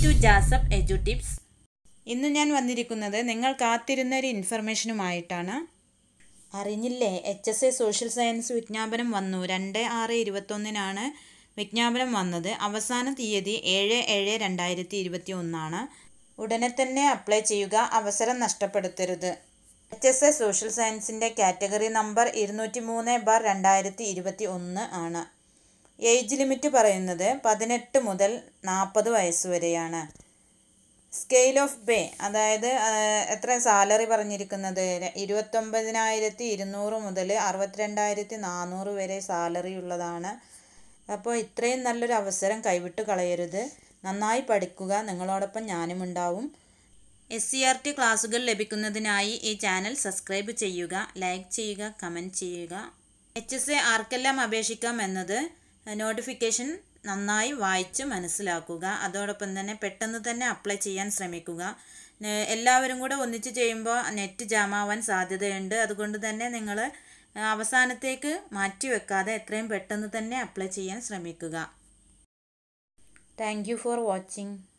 to ജാസപ്പ് എജു tips ഇന്ന് ഞാൻ വന്നിരിക്കുന്നത് നിങ്ങൾ കാത്തിരുന്ന ഒരു ഇൻഫർമേഷനുമായിട്ടാണ് അറിഞ്ഞില്ലേ H S A social science വിജ്ഞാപനം വന്നു രണ്ട് ആറ് ഇരുപത്തൊന്നിനാണ് വിജ്ഞാപനം വന്നത് അവസാന തീയതി ഏഴ് ഏഴ് രണ്ടായിരത്തി ഇരുപത്തി ഒന്നാണ് ഉടനെ തന്നെ അപ്ലൈ ചെയ്യുക അവസരം നഷ്ടപ്പെടുത്തരുത് എച്ച് എസ് എ സോഷ്യൽ സയൻസിൻ്റെ കാറ്റഗറി നമ്പർ ഇരുന്നൂറ്റി മൂന്ന് ബാർ രണ്ടായിരത്തി ഇരുപത്തി ഒന്ന് ആണ് ഏജ് ലിമിറ്റ് പറയുന്നത് പതിനെട്ട് മുതൽ നാൽപ്പത് വയസ്സ് വരെയാണ് സ്കെയിൽ ഓഫ് പേ അതായത് ആ, എത്ര സാലറി പറഞ്ഞിരിക്കുന്നത് ര- ഇരുപത്തൊമ്പതിനായിരത്തി ഇരുന്നൂറ് മുതൽ അറുപത്തിരണ്ടായിരത്തി നാനൂറ് വരെ സാലറി ഉള്ളതാണ് അപ്പോൾ ഇത്രയും നല്ലൊരു അവസരം കൈവിട്ട് കളയരുത് നന്നായി പഠിക്കുക നിങ്ങളോടൊപ്പം ഞാനും ഉണ്ടാവും എസ് സി ആർ ടി ക്ലാസ്സുകൾ ലഭിക്കുന്നതിനായി ഈ ചാനൽ സബ്സ്ക്രൈബ് ചെയ്യുക ലൈക്ക് ചെയ്യുക കമൻറ്റ് ചെയ്യുക എച്ച് എസ് എ ആർക്കെല്ലാം അപേക്ഷിക്കാം എന്നത് നോട്ടിഫിക്കേഷൻ നന്നായി വായിച്ച് മനസ്സിലാക്കുക അതോടൊപ്പം തന്നെ പെട്ടെന്ന് തന്നെ അപ്ലൈ ചെയ്യാൻ ശ്രമിക്കുക നെ- എല്ലാവരും കൂടെ ഒന്നിച്ച് ചെയ്യുമ്പോൾ നെറ്റ് ജാമാവാൻ സാധ്യതയുണ്ട് അതുകൊണ്ട് തന്നെ നിങ്ങൾ അവസാനത്തേക്ക് മാറ്റി വെക്കാതെ എത്രയും പെട്ടെന്ന് തന്നെ അപ്ലൈ ചെയ്യാൻ ശ്രമിക്കുക താങ്ക് യു ഫോർ വാച്ചിങ്